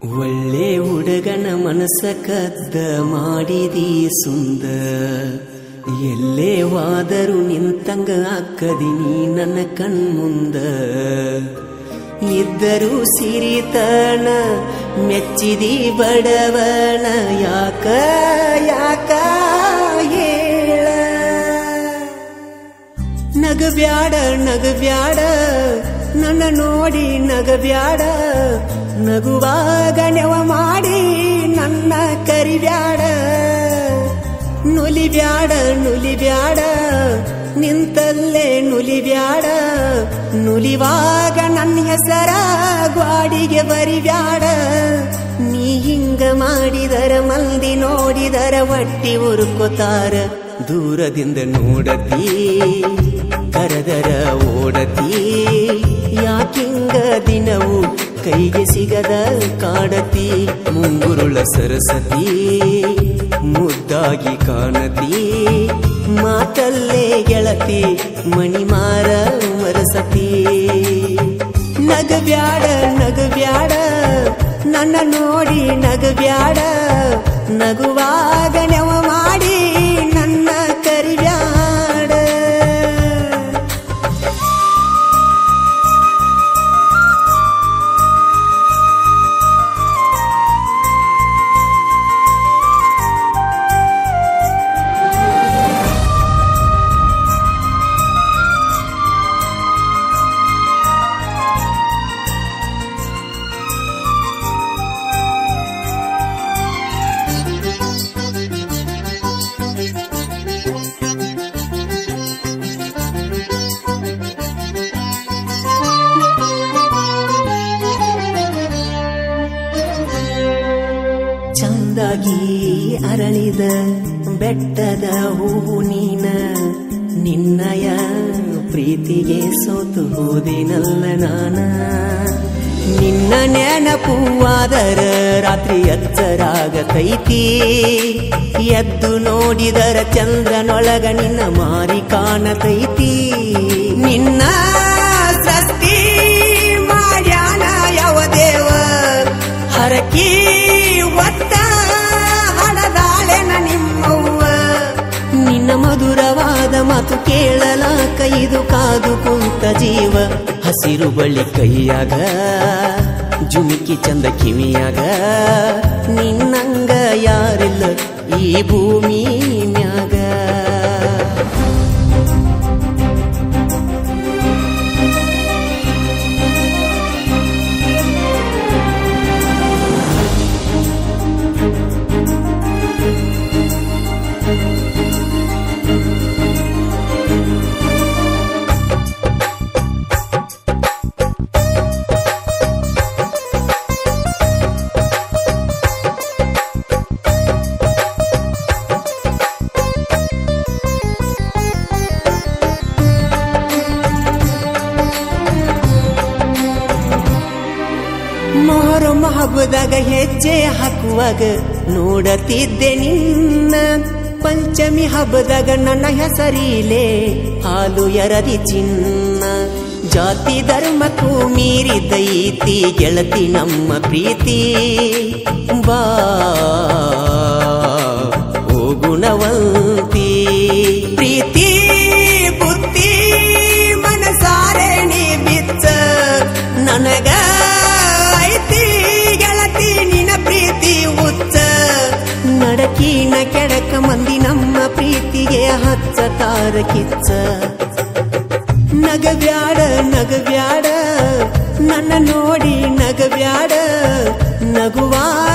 ಒಳ್ಳೆ ಹುಡುಗನ ಮನಸ್ಸ ಕದ್ದ ಮಾಡಿದಿ ಸುಂದ ಎಲ್ಲೇ ವಾದರು ನಿಂತಂಗ ಅಕ್ಕದಿನಿ ನನ್ನ ಕಣ್ಮುಂದ ಇದ್ದರೂ ಸಿರಿತನ ಮೆಚ್ಚಿದಿ ಬಡವನ ಯಾಕ ಯಾಕ ಹೇಳ ನಗಬ್ಯಾಡ ನಗಬ್ಯಾಡ ನನ್ನ ನೋಡಿ ನಗಬ್ಯಾಡ ನಗುವಾಗ ನೆವ ಮಾಡಿ ನನ್ನ ಕರಿಬ್ಯಾಡ ನುಲಿಬ್ಯಾಡ ನುಲಿಬ್ಯಾಡ ನಿಂತಲ್ಲೇ ನುಲಿಬ್ಯಾಡ ನುಲಿವಾಗ ನನ್ನ ಹೆಸರ ಗ್ವಾಡಿಗೆ ಬರಿಬ್ಯಾಡ ನೀ ಹಿಂಗ ಮಾಡಿದರ ಮಂದಿ ನೋಡಿದರ ಒಟ್ಟಿ ಉರುಕೋತಾರ ದೂರದಿಂದ ನೋಡತಿ ಕರದರ ಓಡತಿ ಯಾಕಿಂಗ ದಿನವು ಕೈಗೆ ಸಿಗದ ಕಾಡತಿ ಮುಂಗುರುಳ ಸರಸತಿ ಮುದ್ದಾಗಿ ಕಾಣತಿ ಮಾತಲ್ಲೇ ಗೆಳತಿ ಮಣಿಮಾರ ಮರಸತಿ ನಗಬ್ಯಾಡ ನಗಬ್ಯಾಡ ನನ್ನ ನೋಡಿ ನಗಬ್ಯಾಡ ನಗುವಾಗ ನೆವ ಮಾಡಿ ನನ್ನ ಕರಿಬ್ಯಾಡ ಚಂದಾಗಿ ಅರಳಿದ ಬೆಟ್ಟದ ಹೂವು ನೀನ ನಿನ್ನಯ ಪ್ರೀತಿಗೆ ಸೋತು ಹೋದಿನಲ್ಲ ನಾನ ನಿನ್ನ ನೆನಪುವಾದರ ರಾತ್ರಿ ಎಚ್ಚರಾಗತೈತಿ ಎದ್ದು ನೋಡಿದರ ಚಂದ್ರನೊಳಗ ನಿನ್ನ ಮಾರಿ ಕಾಣತೈತಿ ನಿನ್ನ ಸೃಷ್ಟಿ ಮಾಡ್ಯಾನ ಯಾವ ದೇವ ಹರಕಿ ಒತ್ತ ಹಣದಾಳೆನ ನಿಮ್ಮವ್ವ ನಿನ್ನ ಮಧುರವಾದ ಮಾತು ಕೇಳಲಾಕ ಇದು ಕಾದು ಕುಂತ ಜೀವ ಹಸಿರು ಬಳ್ಳಿ ಕೈಯಾಗ ಜುಮಿಕಿ ಚಂದ ಕಿವಿಯಾಗ ನಿನ್ನಂಗ ಯಾರಿಲ್ಲ ಈ ಭೂಮಿ ಮ್ಯಾಗ ಮೊಹರಂ ಹಬ್ಬದಾಗ ಹೆಜ್ಜೆ ಹಾಕುವಾಗ ನೋಡತಿದ್ದೆ ನಿನ್ನ ಪಂಚಮಿ ಹಬ್ಬದಾಗ ನನ್ನ ಹೆಸರಿಲೆ ಹಾಲು ಎರದಿ ಚಿನ್ನ ಜಾತಿ ಧರ್ಮಕ್ಕೂ ಮೀರಿದೈತಿ ಗೆಳತಿ ನಮ್ಮ ಪ್ರೀತಿ ಬಾ ಓ ಗುಣವಂತಿ ಪ್ರೀತಿ ಬುದ್ಧಿ ಮನಸಾರೆ ನೀ ಬಿಚ್ಚ ನನಗ ಐತಿ ಗೆಳತಿ ನಿನ ಪ್ರೀತಿ ಉಚ್ಚ ನಡಕಿನ ಕೆಡಕ ಮಂದಿ ನಮ್ಮ ಪ್ರೀತಿಗೆ ಹಚ್ಚ ತಾರ ಕಿಚ್ಚ ನಗಬ್ಯಾಡ ನಗಬ್ಯಾಡ ನನ್ನ ನೋಡಿ ನಗಬ್ಯಾಡ ನಗುವಾಗ